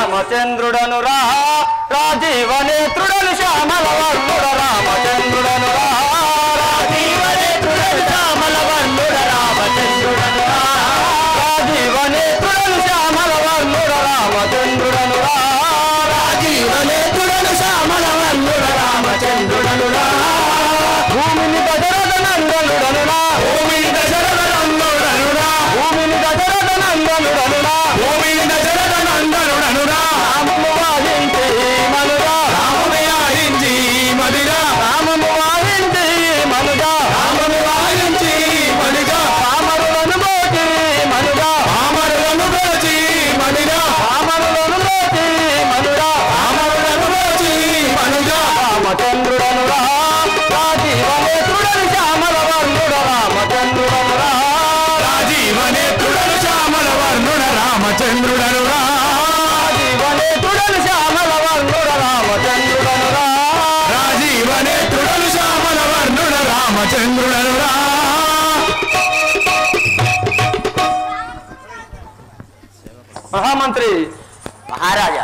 రామచంద్రుడను రా రాజీవ నేత్రుడను శ్యామల వర్ణుడ రామచంద్రుడను రా రాజీవ నేత్రుడను శ్యామల వర్ణుడ రామచంద్రుడను రా రాజీవ నేత్రుడను శ్యామల వర్ణుడ రామచంద్రుడను రా రాజీవ నేత్రుడను శ్యామల వర్ణుడ రామచంద్రుడను రా భూమిని దశరథ నందనుడనురా భూమిని దశరథ నందనుడనురా భూమిని దశరథ నందనుడనురా భూమిని దశరథ నందనుడనురా రామము వాయించి మనురా రామము వాయించి మదిరా రామము వాయించి మనుగా రామము వాయించి మనుగా రామరులను మోచి మనుగా రామరులను మోచి మనుగా రామరులను మోచి మనుగా రామరులను మోచి మనుగా రామచంద్రుడను రా రాజీవనేత్రుడను శ్యామల వర్ణుడ రామచంద్రుడను రా రాజీవనేత్రుడను శ్యామల వర్ణుడ రామచంద్రుడను రా రాజీవనేత్రుడను శ్యామల వర్ణుడ రామచంద్రుడను రా రాజీవనేత్రుడను శ్యామల వర్ణుడ రామచంద్రుడను రా మహామంత్రి మహారాజా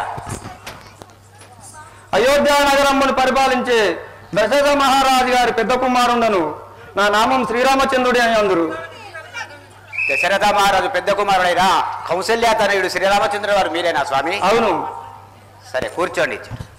అయోధ్య నగరమును పరిపాలించే దశరథ మహారాజు గారి పెద్ద కుమారుండను నా నామం శ్రీరామచంద్రుడి అని అందరు దశరథ మహారాజు పెద్ద కుమారుడైన కౌశల్య తనయుడు శ్రీరామచంద్ర వారు మీరేనా స్వామి అవును సరే కూర్చోండి